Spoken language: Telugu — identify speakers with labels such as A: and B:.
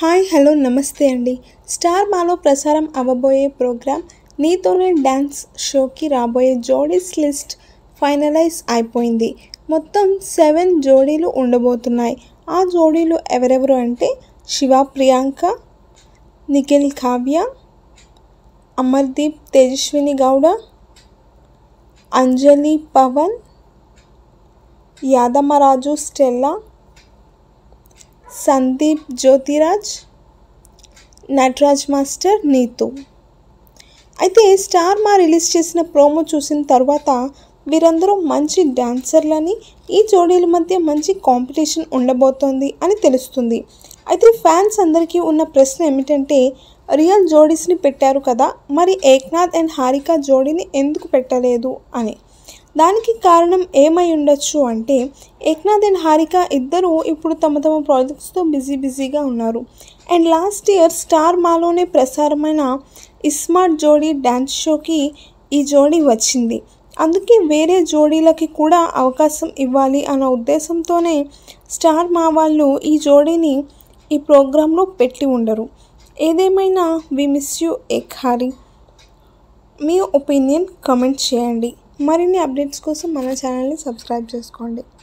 A: హాయ్ హలో నమస్తే అండి స్టార్ మాలో ప్రసారం అవ్వబోయే ప్రోగ్రామ్ నీతోనే డ్యాన్స్ షోకి రాబోయే జోడీస్ లిస్ట్ ఫైనలైజ్ అయిపోయింది మొత్తం సెవెన్ జోడీలు ఉండబోతున్నాయి ఆ జోడీలు ఎవరెవరు అంటే శివ ప్రియాంక నిఖిల్ కావ్య అమర్దీప్ తేజస్విని గౌడ అంజలి పవన్ యాదమరాజు స్టెల్లా సందీప్ జ్యోతిరాజ్ నటరాజ్ మాస్టర్ నీతు అయితే స్టార్ మా రిలీజ్ చేసిన ప్రోమో చూసిన తర్వాత వీరందరూ మంచి డాన్సర్లని ఈ జోడీల మధ్య మంచి కాంపిటీషన్ ఉండబోతోంది అని తెలుస్తుంది అయితే ఫ్యాన్స్ అందరికీ ఉన్న ప్రశ్న ఏమిటంటే రియల్ జోడీస్ని పెట్టారు కదా మరి ఏక్నాథ్ అండ్ హారిక జోడీని ఎందుకు పెట్టలేదు అని దానికి కారణం ఏమై ఉండొచ్చు అంటే ఏక్నాథ్ అండ్ హారిక ఇద్దరు ఇప్పుడు తమ తమ ప్రాజెక్ట్స్తో బిజీ బిజీగా ఉన్నారు అండ్ లాస్ట్ ఇయర్ స్టార్ మాలోనే ప్రసారమైన ఇస్మార్ట్ జోడీ డ్యాన్స్ షోకి ఈ జోడీ వచ్చింది అందుకే వేరే జోడీలకి కూడా అవకాశం ఇవ్వాలి అన్న ఉద్దేశంతోనే స్టార్ మా వాళ్ళు ఈ జోడీని ఈ ప్రోగ్రాంలో పెట్టి ఉండరు ఏదేమైనా వి మిస్ యూ ఎక్ హారి మీ ఒపీనియన్ కమెంట్ చేయండి మరిన్ని అప్డేట్స్ కోసం మన ఛానల్ని సబ్స్క్రైబ్ చేసుకోండి